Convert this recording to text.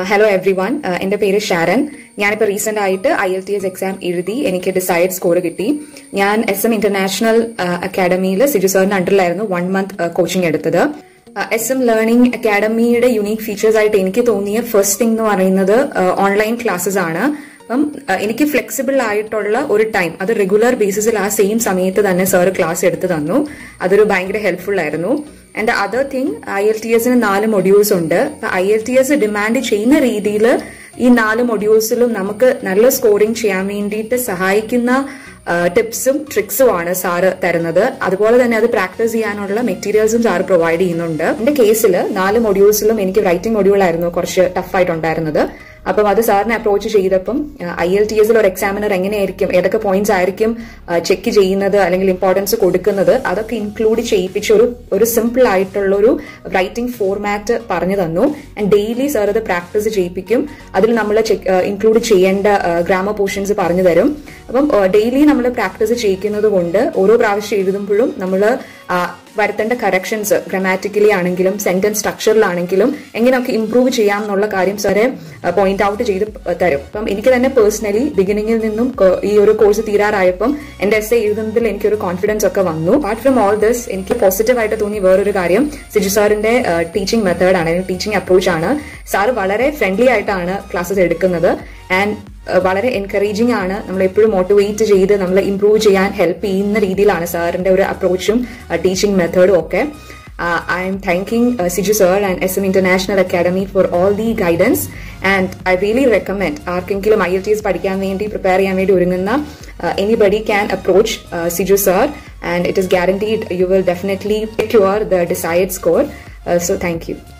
hello every one എന്റെ പേര് Sharon ഞാനിപ്പോൾ റീസെന്റ് ആയിട്ട് I L T S exam എഴുതി എനിക്ക് ഡിസൈഡ് സ്കോർ കിട്ടി ഞാൻ എസ് എം ഇന്റർനാഷണൽ അക്കാഡമിയിൽ സിജു സാറിന്റെ അണ്ടറിലായിരുന്നു വൺ മന്ത് കോച്ചിങ് എടുത്തത് എസ് എം ലേണിംഗ് അക്കാഡമിയുടെ യുണീക് ഫീച്ചേഴ്സ് ആയിട്ട് എനിക്ക് തോന്നിയ ഫസ്റ്റ് തിങ് എന്ന് പറയുന്നത് ഓൺലൈൻ ക്ലാസ്സസ് ആണ് അപ്പം എനിക്ക് ഫ്ലെക്സിബിൾ ആയിട്ടുള്ള ഒരു ടൈം അത് റെഗുലർ ബേസിസിൽ ആ സെയിം സമയത്ത് തന്നെ സാർ ക്ലാസ് എടുത്തു തന്നു അതൊരു ഭയങ്കര ഹെൽപ്ഫുൾ ആയിരുന്നു and other thing I L T എസിന് നാല് മൊഡ്യൂൾസ് ഉണ്ട് I L T S demand ചെയ്യുന്ന രീതിയിൽ ഈ നാല് മൊഡ്യൂൾസിലും നമുക്ക് നല്ല സ്കോറിംഗ് ചെയ്യാൻ വേണ്ടിയിട്ട് സഹായിക്കുന്ന ടിപ്സും ട്രിക്സും ആണ് സാറ് തരുന്നത് അതുപോലെ തന്നെ അത് പ്രാക്ടീസ് ചെയ്യാനുള്ള മെറ്റീരിയൽസും സാറ് പ്രൊവൈഡ് ചെയ്യുന്നുണ്ട് എന്റെ കേസിൽ നാല് മൊഡ്യൂൾസിലും എനിക്ക് റൈറ്റിംഗ് മൊഡ്യൂൾ ആയിരുന്നു കുറച്ച് ടഫായിട്ടുണ്ടായിരുന്നത് അപ്പം അത് സാറിനെ അപ്രോച്ച് ചെയ്തപ്പം ഐ എൽ ടി എസിൽ ഒരു എക്സാമിനർ എങ്ങനെയായിരിക്കും ഏതൊക്കെ പോയിന്റ്സ് ആയിരിക്കും ചെക്ക് ചെയ്യുന്നത് അല്ലെങ്കിൽ ഇമ്പോർട്ടൻസ് കൊടുക്കുന്നത് അതൊക്കെ ഇൻക്ലൂഡ് ചെയ്യിപ്പിച്ച ഒരു ഒരു സിമ്പിൾ ആയിട്ടുള്ള ഒരു റൈറ്റിംഗ് ഫോർമാറ്റ് പറഞ്ഞു തന്നു ആൻഡ് ഡെയിലി സാർ അത് പ്രാക്ടീസ് ചെയ്യിപ്പിക്കും അതിൽ നമ്മൾ ഇൻക്ലൂഡ് ചെയ്യേണ്ട ഗ്രാമർ പോർഷൻസ് പറഞ്ഞു തരും അപ്പം ഡെയിലി നമ്മൾ പ്രാക്ടീസ് ചെയ്യിക്കുന്നത് കൊണ്ട് ഓരോ പ്രാവശ്യം എഴുതുമ്പോഴും നമ്മൾ വരുത്തേണ്ട കറക്ഷൻസ് ഗ്രാമാറ്റിക്കലി ആണെങ്കിലും സെന്റൻസ് സ്ട്രക്ചറിലാണെങ്കിലും എങ്ങനെയൊക്കെ ഇംപ്രൂവ് ചെയ്യാം എന്നുള്ള കാര്യം സാറെ പോയിന്റ് ഔട്ട് ചെയ്ത് തരും അപ്പം എനിക്ക് തന്നെ പേഴ്സണലി ബിഗിനിങ്ങിൽ നിന്നും ഈ ഒരു കോഴ്സ് തീരാറായപ്പം എന്റെ എസ് എ എഴുതുന്നതിൽ എനിക്കൊരു കോൺഫിഡൻസ് ഒക്കെ വന്നു അപ്പാർട്ട് ഫ്രം ഓൾ ദിസ് എനിക്ക് പോസിറ്റീവ് ആയിട്ട് തോന്നി വേറൊരു കാര്യം സിജു സാറിന്റെ ടീച്ചിങ് മെത്തേഡ് ആണ് ടീച്ചിങ് അപ്രോച്ച് ആണ് സാർ വളരെ ഫ്രണ്ട്ലി ആയിട്ടാണ് ക്ലാസ്സസ് എടുക്കുന്നത് ആൻഡ് വളരെ എൻകറേജിംഗ് ആണ് നമ്മൾ എപ്പോഴും മോട്ടിവേറ്റ് ചെയ്ത് നമ്മൾ ഇംപ്രൂവ് ചെയ്യാൻ ഹെൽപ്പ് ചെയ്യുന്ന രീതിയിലാണ് സാറിന്റെ ഒരു അപ്രോച്ചും ടീച്ചിങ് മെത്തേഡും ഒക്കെ I am thanking Siju sir and S M international academy for all the guidance and I really recommend ആർക്കെങ്കിലും ഐ എൽ ടി എസ് പഠിക്കാൻ വേണ്ടി പ്രിപ്പയർ ചെയ്യാൻ വേണ്ടി ഒരുങ്ങുന്ന anybody can approach Siju sir and it is guaranteed you will definitely secure the desired score so thank U